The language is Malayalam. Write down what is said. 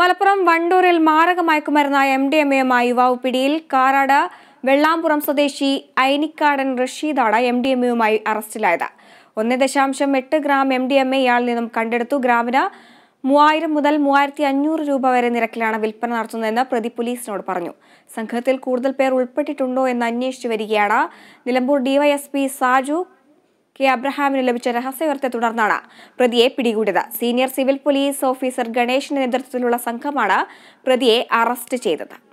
മലപ്പുറം വണ്ടൂരിൽ മാരക മയക്കുമരുന്നായ എം ഡി എം എയുമായി യുവാവ് പിടിയിൽ കാരാട് വെള്ളാമ്പുറം സ്വദേശി ഐനിക്കാടൻ റഷീദാണ് എം ഡി എം എയുമായി അറസ്റ്റിലായത് ഒന്ന് ദശാംശം എട്ട് gram M D M A ഇയാളിൽ നിന്നും കണ്ടെടുത്തു ഗ്രാമിന് മൂവായിരം മുതൽ മൂവായിരത്തി അഞ്ഞൂറ് രൂപ വരെ നിരക്കിലാണ് വിൽപ്പന നടത്തുന്നതെന്ന് പ്രതി പോലീസിനോട് പറഞ്ഞു സംഘത്തിൽ കൂടുതൽ പേർ ഉൾപ്പെട്ടിട്ടുണ്ടോ എന്ന് അന്വേഷിച്ചു വരികയാണ് നിലമ്പൂർ ഡിവൈഎസ്പി സാജു കെ അബ്രഹാമിന് ലഭിച്ച രഹസ്യവിവരത്തെ തുടർന്നാണ് പ്രതിയെ പിടികൂടിയത് സീനിയർ സിവിൽ പോലീസ് ഓഫീസർ ഗണേഷിന്റെ നേതൃത്വത്തിലുള്ള സംഘമാണ് പ്രതിയെ അറസ്റ്റ് ചെയ്തത്